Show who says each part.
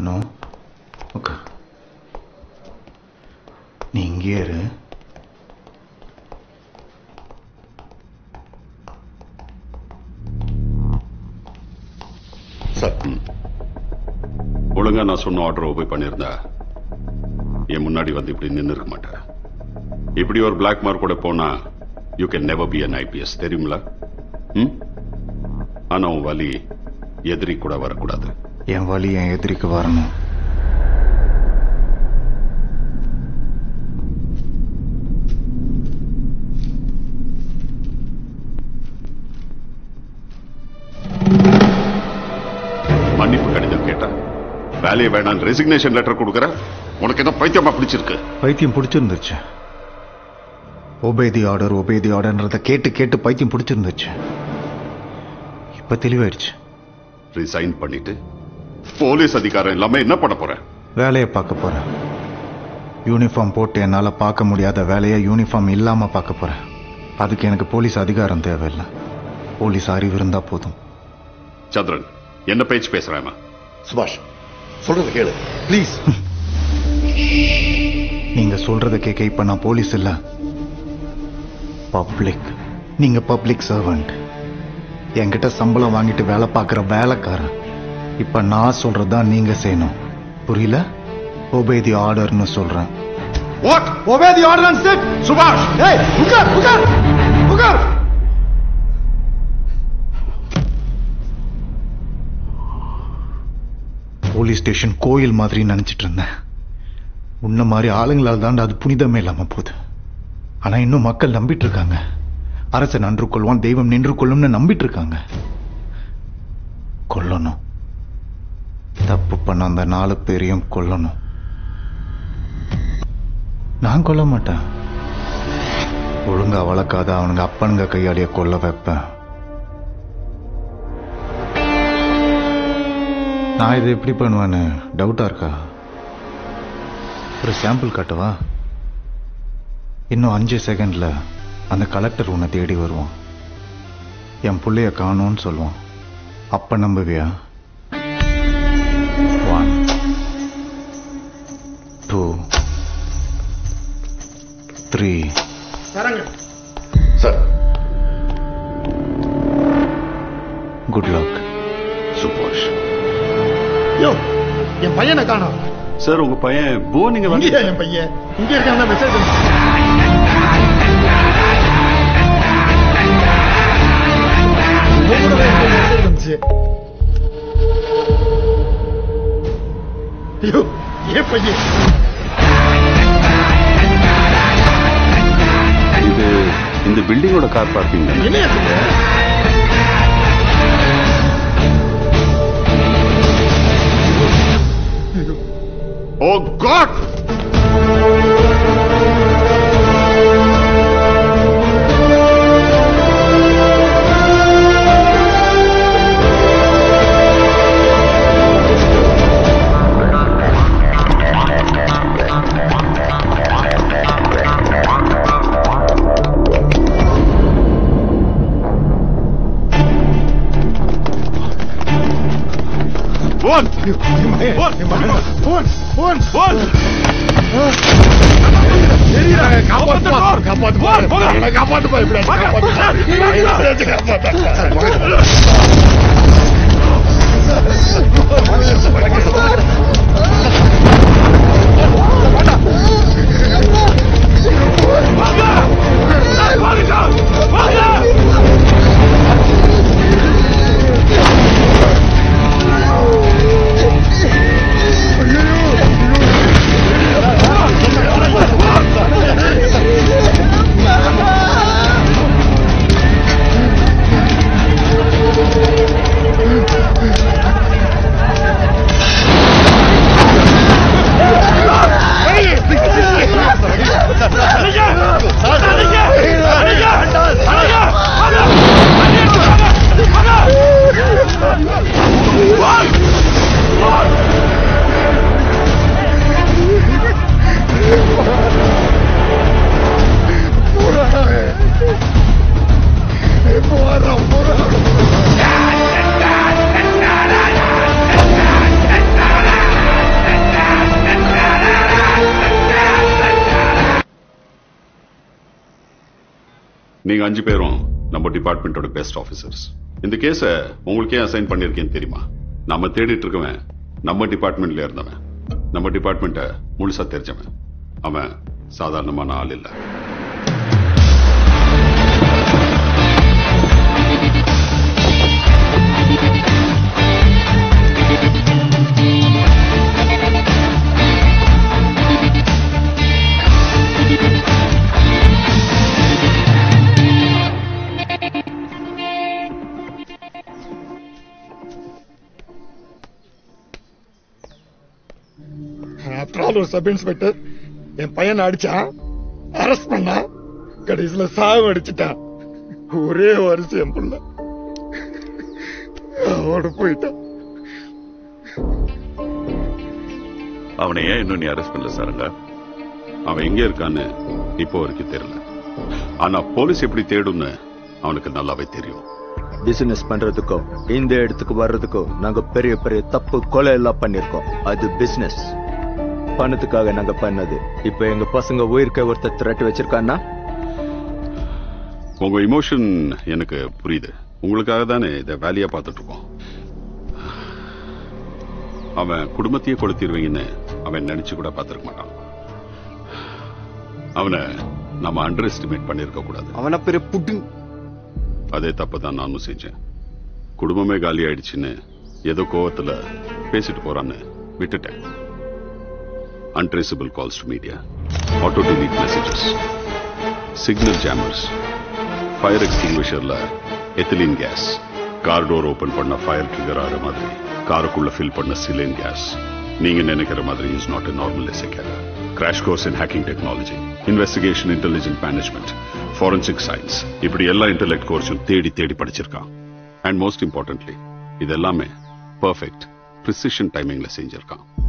Speaker 1: அனு okay நீ இங்கே இரு
Speaker 2: சார் ஒழுங்கா நான் சொன்ன ஆர்டர் ஒபே பண்ணியிருந்தா என் முன்னாடி வந்து இப்படி நின்று இருக்க மாட்டேன் இப்படி ஒரு பிளாக் மார்க் கூட போனா you can never be an IPS தெரியுங்களா ம் ஆனா உன் வலி எதிரி கூட வரக்கூடாது
Speaker 1: என் வழி என் எதிரிக்கு வரணும்
Speaker 2: மன்னிப்பு கடிதம் கேட்டா வேலையை வேணாம் ரெசிக்னேஷன் லெட்டர் கொடுக்குற உனக்கு என்ன பைத்தியமா பிடிச்சிருக்கு
Speaker 1: பைத்தியம் பிடிச்சிருந்துச்சு ஒபேதி ஆர்டர் ஒபேதி ஆர்டர்ன்றத கேட்டு கேட்டு பைத்தியம் பிடிச்சிருந்துச்சு இப்ப தெளிவாயிடுச்சு
Speaker 2: ரிசைன் பண்ணிட்டு போலீஸ் அதிகாரம் இல்லாம என்ன பண்ண போற
Speaker 1: வேலையை பார்க்க போறேன் யூனிஃபார்ம் போட்டு என்னால பார்க்க முடியாத வேலையை யூனிஃபார்ம் இல்லாம பார்க்க போறேன் அதுக்கு எனக்கு போலீஸ் அதிகாரம் தேவையில்லை போலீஸ் அறிவு இருந்தா போதும்
Speaker 2: சந்திரன் என்ன பேச்சு பேசுறாமா
Speaker 3: சுபாஷ் சொல்றத கேளு ப்ளீஸ்
Speaker 1: நீங்க சொல்றத கேட்க இப்ப நான் போலீஸ் இல்ல பப்ளிக் நீங்க பப்ளிக் சர்வெண்ட் என்கிட்ட சம்பளம் வாங்கிட்டு வேலை பார்க்குற வேலைக்காரன் இப்ப நான் சொல்றதுதான் நீங்க செய்யணும் புரியல ஒபேதி ஆர்டர்னு சொல்றேன்
Speaker 2: what
Speaker 1: Obey the order and sit!
Speaker 2: சுபாஷ்
Speaker 1: Hey, உட்கார், உட்கார், உட்கார். போலீஸ் ஸ்டேஷன் கோயில் மாதிரி நினைச்சிட்டு இருந்தேன் உன்ன மாதிரி ஆளுங்களால் தாண்டா அது புனிதமே இல்லாம போகுது ஆனா இன்னும் மக்கள் நம்பிட்டு இருக்காங்க அரசன் அன்று கொள்வான் தெய்வம் நின்று கொள்ளும்னு நம்பிட்டு இருக்காங்க கொல்லணும் தப்பு பண்ண அந்த நாலு பேரையும் கொல்லணும் நான் கொல்ல மாட்டேன் ஒழுங்கா வளர்க்காத அவனுங்க அப்பனுங்க கையாலேயே கொல்ல வைப்பேன் நான் இதை எப்படி பண்ணுவேன்னு டவுட்டா இருக்கா ஒரு சாம்பிள் காட்டவா இன்னும் அஞ்சு செகண்ட்ல அந்த கலெக்டர் உன்னை தேடி வருவான் என் புள்ளைய காணோன்னு சொல்லுவான் அப்ப நம்புவியா one two three
Speaker 3: sir
Speaker 1: good luck
Speaker 2: சுபாஷ்
Speaker 4: யோ என் பையனை காணோம்
Speaker 2: சார் உங்க பையன் போ நீங்க
Speaker 4: இங்கேயா
Speaker 2: வந்து
Speaker 4: என் பையன் இங்க இருக்கான் மெசேஜ் வந்துச்சு ஐயோ ஏன் பையன்
Speaker 2: இது இந்த பில்டிங்கோட கார் பார்க்கிங்
Speaker 4: என்ன சொல்ற
Speaker 2: oh god One! One!
Speaker 4: Phone phone
Speaker 2: One!
Speaker 4: காப்பாத்துப்பா காப்பாத்துப்பா காப்பாத்துப்பா இப்படி காப்பாத்து
Speaker 5: Hey!
Speaker 2: நீங்க அஞ்சு பேரும் நம்ம டிபார்ட்மெண்டோட பெஸ்ட் ஆபீசர்ஸ் இந்த கேஸ உங்களுக்கே அசைன் பண்ணிருக்கேன்னு தெரியுமா நம்ம தேடிட்டு இருக்கவன் நம்ம டிபார்ட்மெண்ட்ல இருந்தவன் நம்ம டிபார்ட்மெண்ட்டை முழுசா தெரிஞ்சவன் அவன் சாதாரணமான ஆள் இல்ல
Speaker 4: ஆஃப்டர் ஆல் ஒரு சப் இன்ஸ்பெக்டர் என் பையனை அடிச்சான் அரெஸ்ட் பண்ணா கடைசியில சாவு அடிச்சிட்டான் ஒரே வருஷம் என் புள்ள அவனோட போயிட்டான்
Speaker 5: அவனை ஏன் இன்னும் நீ அரெஸ்ட் பண்ணல சாருங்க
Speaker 2: அவன் எங்க இருக்கான்னு இப்போ வரைக்கும் தெரியல ஆனா போலீஸ் எப்படி தேடும்னு அவனுக்கு நல்லாவே தெரியும்
Speaker 6: பிசினஸ் பண்றதுக்கும் இந்த இடத்துக்கு வர்றதுக்கும் நாங்க பெரிய பெரிய தப்பு கொலை எல்லாம் பண்ணிருக்கோம் அது பிசினஸ் பணத்துக்காக நாங்க பண்ணது இப்ப எங்க பசங்க உயிர்க்க ஒருத்தர் திரட்டி வச்சிருக்கான்னா
Speaker 2: உங்க இமோஷன் எனக்கு புரியுது உங்களுக்காக தானே இதை வேலையா பார்த்துட்டு இருக்கோம் அவன் குடும்பத்தையே கொளுத்திடுவீங்கன்னு அவன் நினைச்சு கூட பார்த்திருக்க மாட்டான் அவனை நம்ம அண்டர் எஸ்டிமேட் பண்ணிருக்க கூடாது
Speaker 6: அவன பெரிய புட்டு
Speaker 2: அதே தப்பு தான் நானும் செஞ்சேன் குடும்பமே காலி ஆயிடுச்சுன்னு ஏதோ கோவத்துல பேசிட்டு போறான்னு விட்டுட்டேன் untraceable calls to media auto delete messages signal jammers fire எக்ஸ்டிங்விஷர்ல ethylene gas car door open பண்ண ஃபயர் ட்ரிகர் ஆகிற மாதிரி காருக்குள்ள ஃபில் பண்ண சிலின் கேஸ் நீங்க நினைக்கிற மாதிரி இஸ் நாட் a நார்மல் எசைக்கர் crash course in hacking technology investigation intelligent management forensic science இப்படி எல்லா இன்டெலெக்ட் கோர்ஸும் தேடி தேடி படிச்சிருக்கான் அண்ட் மோஸ்ட் இம்பார்ட்டன்ட்லி இது எல்லாமே பர்ஃபெக்ட் ப்ரிசிஷன் டைமிங்ல செஞ்சிருக்கான்